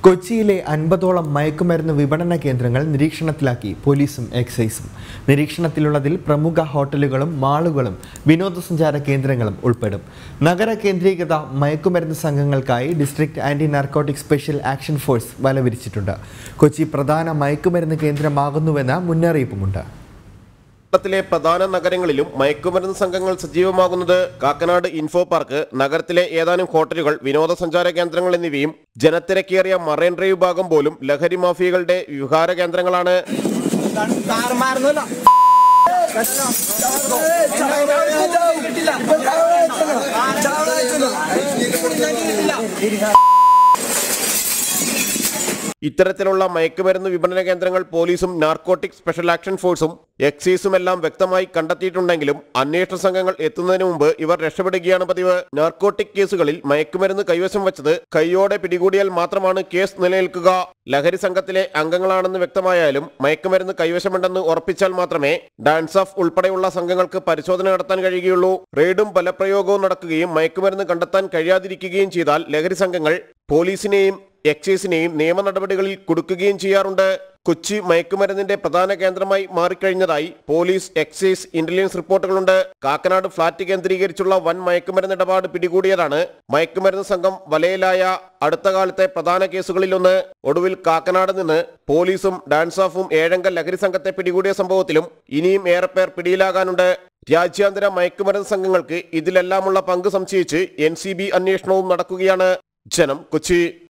കൊച്ചിയിലെ അൻപതോളം മയക്കുമരുന്ന് വിപണന കേന്ദ്രങ്ങൾ നിരീക്ഷണത്തിലാക്കി പോലീസും എക്സൈസും നിരീക്ഷണത്തിലുള്ളതിൽ പ്രമുഖ ഹോട്ടലുകളും മാളുകളും വിനോദസഞ്ചാര കേന്ദ്രങ്ങളും ഉൾപ്പെടും നഗര കേന്ദ്രീകൃത മയക്കുമരുന്ന് സംഘങ്ങൾക്കായി district anti narcotic special action force വലവിരിച്ചിട്ടുണ്ട് കൊച്ചി പ്രധാന മയക്കുമരുന്ന് കേന്ദ്രമാകുന്നുവെന്ന മുന്നറിയിപ്പുമുണ്ട് കേരളത്തിലെ പ്രധാന നഗരങ്ങളിലും മയക്കുമരുന്ന് സംഘങ്ങൾ സജീവമാകുന്നത് കാക്കനാട് ഇൻഫോ പാർക്ക് നഗരത്തിലെ ഏതാനും ഹോട്ടലുകൾ വിനോദസഞ്ചാര കേന്ദ്രങ്ങൾ എന്നിവയും ജനത്തിരക്കേറിയ മറൈൻ ഡ്രൈവ് ഭാഗം പോലും ലഹരി മാഫിയകളുടെ വിഹാര കേന്ദ്രങ്ങളാണ് ഇത്തരത്തിലുള്ള മയക്കുമരുന്ന് വിപണന കേന്ദ്രങ്ങൾ പോലീസും നാർക്കോട്ടിക് സ്പെഷ്യൽ ആക്ഷൻ ഫോഴ്സും എക്സൈസും എല്ലാം വ്യക്തമായി കണ്ടെത്തിയിട്ടുണ്ടെങ്കിലും അന്വേഷണ സംഘങ്ങൾ എത്തുന്നതിന് മുമ്പ് ഇവർ രക്ഷപ്പെടുകയാണ് പതിവ് നാർക്കോട്ടിക് കേസുകളിൽ മയക്കുമരുന്ന് കൈവശം വച്ചത് കൈയോടെ പിടികൂടിയാൽ മാത്രമാണ് കേസ് നിലനിൽക്കുക ലഹരി സംഘത്തിലെ അംഗങ്ങളാണെന്ന് വ്യക്തമായാലും മയക്കുമരുന്ന് കൈവശമുണ്ടെന്ന് ഉറപ്പിച്ചാൽ മാത്രമേ ഡാൻസ് ഓഫ് ഉൾപ്പെടെയുള്ള സംഘങ്ങൾക്ക് പരിശോധന നടത്താൻ കഴിയുകയുള്ളൂ റെയ്ഡും ബലപ്രയോഗവും നടക്കുകയും മയക്കുമരുന്ന് കണ്ടെത്താൻ കഴിയാതിരിക്കുകയും ചെയ്താൽ ലഹരി സംഘങ്ങൾ പോലീസിനെയും എക്സൈസിനെയും നിയമ നടപടികളിൽ കൊടുക്കുകയും ചെയ്യാറുണ്ട് കൊച്ചി മയക്കുമരുന്നിന്റെ പ്രധാന കേന്ദ്രമായി മാറിക്കഴിഞ്ഞതായി പോലീസ് എക്സൈസ് ഇന്റലിജൻസ് റിപ്പോർട്ടുകളുണ്ട് കാക്കനാട് ഫ്ളാറ്റ് കേന്ദ്രീകരിച്ചുള്ള വൻ മയക്കുമരുന്ന് ഇടപാട് പിടികൂടിയതാണ് മയക്കുമരുന്ന് സംഘം വലയിലായ അടുത്ത കാലത്തെ പ്രധാന കേസുകളിലൊന്ന് ഒടുവിൽ കാക്കനാട് നിന്ന് പോലീസും ഡാൻസ് ഓഫും ഏഴംഗ ലഹരി സംഘത്തെ പിടികൂടിയ സംഭവത്തിലും ഇനിയും ഏറെ പേർ പിടിയിലാകാനുണ്ട് രാജ്യാന്തര മയക്കുമരുന്ന് സംഘങ്ങൾക്ക് ഇതിലെല്ലാമുള്ള പങ്ക് സംശയിച്ച് എൻ അന്വേഷണവും നടക്കുകയാണ് ജനം കൊച്ചി